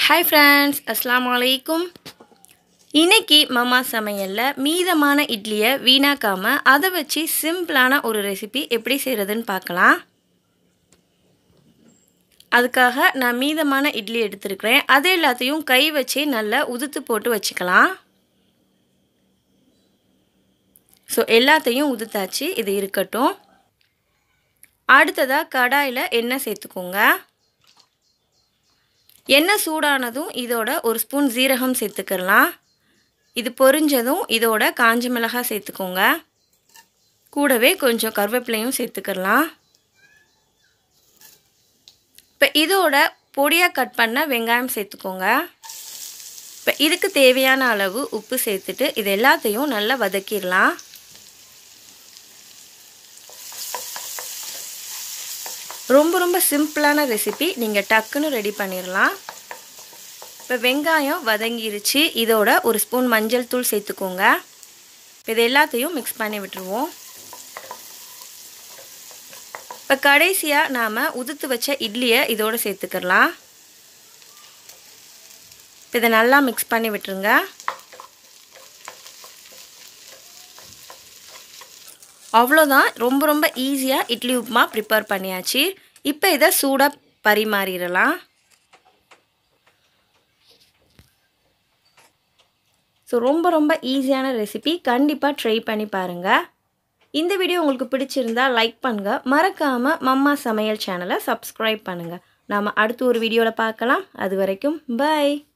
hi friends அஸ்ஸலாமு அலைக்கும் இன்னைக்கு மம்மா சமையலில் மீதமான இட்லியை வீணாக்காமல் அதை வச்சு சிம்பிளான ஒரு ரெசிபி எப்படி செய்கிறதுன்னு பார்க்கலாம் அதுக்காக நான் மீதமான இட்லி எடுத்துருக்கிறேன் அது எல்லாத்தையும் கை வச்சே நல்லா உதுத்து போட்டு வச்சுக்கலாம் ஸோ எல்லாத்தையும் உதுத்தாச்சு இது இருக்கட்டும் அடுத்ததாக கடாயில் எண்ணெய் சேர்த்துக்கோங்க எண்ணெய் சூடானதும் இதோட ஒரு ஸ்பூன் ஜீரகம் சேர்த்துக்கலாம் இது பொரிஞ்சதும் இதோட காஞ்ச மிளகாய் சேர்த்துக்கோங்க கூடவே கொஞ்சம் கருவேப்பிலையும் சேர்த்துக்கலாம் இப்போ இதோட பொடியாக கட் பண்ண வெங்காயம் சேர்த்துக்கோங்க இப்போ இதுக்கு தேவையான அளவு உப்பு சேர்த்துட்டு இது எல்லாத்தையும் நல்லா வதக்கிடலாம் ரொம்ப ரொம்ப சிம்பிளான ரெசிபி நீங்கள் டக்குன்னு ரெடி பண்ணிடலாம் இப்போ வெங்காயம் வதங்கிருச்சு இதோட ஒரு ஸ்பூன் மஞ்சள் தூள் சேர்த்துக்கோங்க இது எல்லாத்தையும் மிக்ஸ் பண்ணி விட்டுருவோம் இப்போ கடைசியாக நாம் உதுத்து வச்ச இட்லியை இதோடு சேர்த்துக்கலாம் இதை நல்லா மிக்ஸ் பண்ணி விட்டுருங்க அவ்வளோதான் ரொம்ப ரொம்ப ஈஸியாக இட்லி உப்புமா ப்ரிப்பேர் பண்ணியாச்சு இப்போ இதை சூடாக பரிமாறிடலாம் ஸோ ரொம்ப ரொம்ப ஈஸியான ரெசிபி கண்டிப்பாக ட்ரை பண்ணி பாருங்கள் இந்த வீடியோ உங்களுக்கு பிடிச்சிருந்தா லைக் பண்ணுங்கள் மறக்காமல் மம்மா சமையல் சேனலை சப்ஸ்கிரைப் பண்ணுங்கள் நாம் அடுத்து ஒரு வீடியோவில் பார்க்கலாம் அது வரைக்கும் பாய்